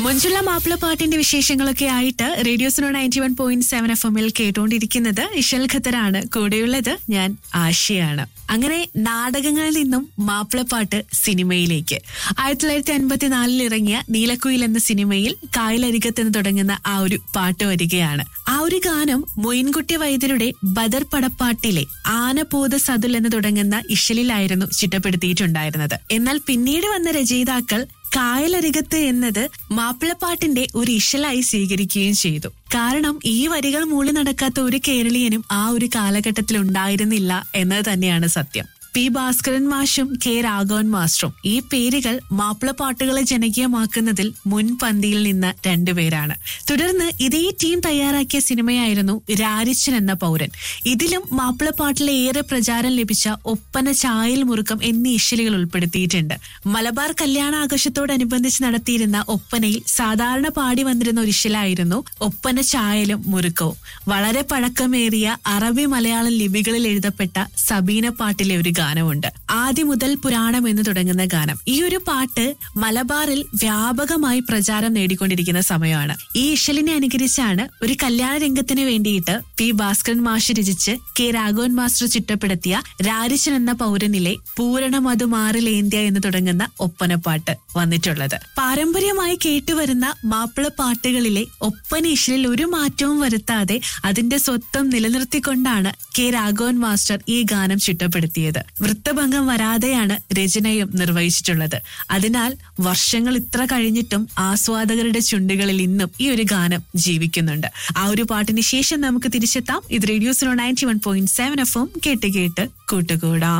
മഞ്ജുള മാപ്പിളപ്പാട്ടിന്റെ വിശേഷങ്ങളൊക്കെ ആയിട്ട് radio Suno ninety one point seven F എമ്മിൽ കേട്ടുകൊണ്ടിരിക്കുന്നത് ഇഷൽ ഖത്തറാണ് കൂടെയുള്ളത് ഞാൻ ആശയാണ് അങ്ങനെ നാടകങ്ങളിൽ നിന്നും മാപ്പിളപ്പാട്ട് സിനിമയിലേക്ക് ആയിരത്തി തൊള്ളായിരത്തി അൻപത്തിനാലിൽ ഇറങ്ങിയ നീലക്കുയിൽ എന്ന സിനിമയിൽ കായലരികത്ത് എന്ന് തുടങ്ങുന്ന ആ ഒരു പാട്ട് വരികയാണ് ആ ഒരു ഗാനം മൊയിൻകുട്ടി വൈദ്യരുടെ ബദർ പടപ്പാട്ടിലെ ആനപോത സതുൽ എന്ന് തുടങ്ങുന്ന ഇഷലിലായിരുന്നു ചിട്ടപ്പെടുത്തിയിട്ടുണ്ടായിരുന്നത് എന്നാൽ പിന്നീട് വന്ന രചയിതാക്കൾ കായലരികത്ത് എന്നത് മാപ്പിളപ്പാട്ടിന്റെ ഒരു ഇഷലായി സ്വീകരിക്കുകയും ചെയ്തു കാരണം ഈ വരികൾ മൂളി നടക്കാത്ത ഒരു കേരളീയനും ആ ഒരു കാലഘട്ടത്തിൽ ഉണ്ടായിരുന്നില്ല എന്നത് തന്നെയാണ് സത്യം പി ഭാസ്കരൻ മാഷും കെ രാഘവൻ മാസ്റ്ററും ഈ പേരുകൾ മാപ്പിളപ്പാട്ടുകളെ ജനകീയമാക്കുന്നതിൽ മുൻപന്തിയിൽ നിന്ന് രണ്ടുപേരാണ് തുടർന്ന് ഇതേ ടീം തയ്യാറാക്കിയ സിനിമയായിരുന്നു രാരിച്ചൻ എന്ന പൗരൻ ഇതിലും മാപ്പിളപ്പാട്ടിലെ ഏറെ പ്രചാരം ലഭിച്ച ഒപ്പന ചായൽ മുറുക്കം എന്നീ ഇശലുകൾ ഉൾപ്പെടുത്തിയിട്ടുണ്ട് മലബാർ കല്യാണാഘോഷത്തോടനുബന്ധിച്ച് നടത്തിയിരുന്ന ഒപ്പനയിൽ സാധാരണ പാടി വന്നിരുന്ന ഒരു ഇശലായിരുന്നു ഒപ്പന ചായലും മുറുക്കവും വളരെ പഴക്കമേറിയ അറബി മലയാളം ലിപികളിൽ എഴുതപ്പെട്ട സബീന പാട്ടിലെ ഒരു ഗാനമുണ്ട് ആദ്യം മുതൽ പുരാണം എന്ന് തുടങ്ങുന്ന ഗാനം ഈ ഒരു പാട്ട് മലബാറിൽ വ്യാപകമായി പ്രചാരം നേടിക്കൊണ്ടിരിക്കുന്ന സമയമാണ് ഈ ഇഷലിനെ അനുകരിച്ചാണ് ഒരു കല്യാണ രംഗത്തിന് വേണ്ടിയിട്ട് പി ഭാസ്കരൻ മാഷ് രചിച്ച് കെ രാഘവൻ മാസ്റ്റർ ചിട്ടപ്പെടുത്തിയ രാരിച്ചൻ എന്ന പൗരനിലെ പൂരണമധുമാറിലേന്ത്യ എന്ന് തുടങ്ങുന്ന ഒപ്പനപ്പാട്ട് വന്നിട്ടുള്ളത് പാരമ്പര്യമായി കേട്ടുവരുന്ന മാപ്പിള പാട്ടുകളിലെ ഒപ്പന ഇഷലിൽ ഒരു മാറ്റവും വരുത്താതെ അതിന്റെ സ്വത്വം നിലനിർത്തിക്കൊണ്ടാണ് കെ രാഘവൻ മാസ്റ്റർ ഈ ഗാനം ചിട്ടപ്പെടുത്തിയത് വൃത്തഭംഗം വരാതെയാണ് രചനയും നിർവഹിച്ചിട്ടുള്ളത് അതിനാൽ വർഷങ്ങൾ ഇത്ര കഴിഞ്ഞിട്ടും ആസ്വാദകരുടെ ചുണ്ടുകളിൽ ഇന്നും ഈ ഒരു ഗാനം ജീവിക്കുന്നുണ്ട് ആ ഒരു പാട്ടിന് ശേഷം നമുക്ക് തിരിച്ചെത്താം ഇത് radio Suno ninety one point seven F M കേട്ട് കേട്ട് കൂട്ടുകൂടാം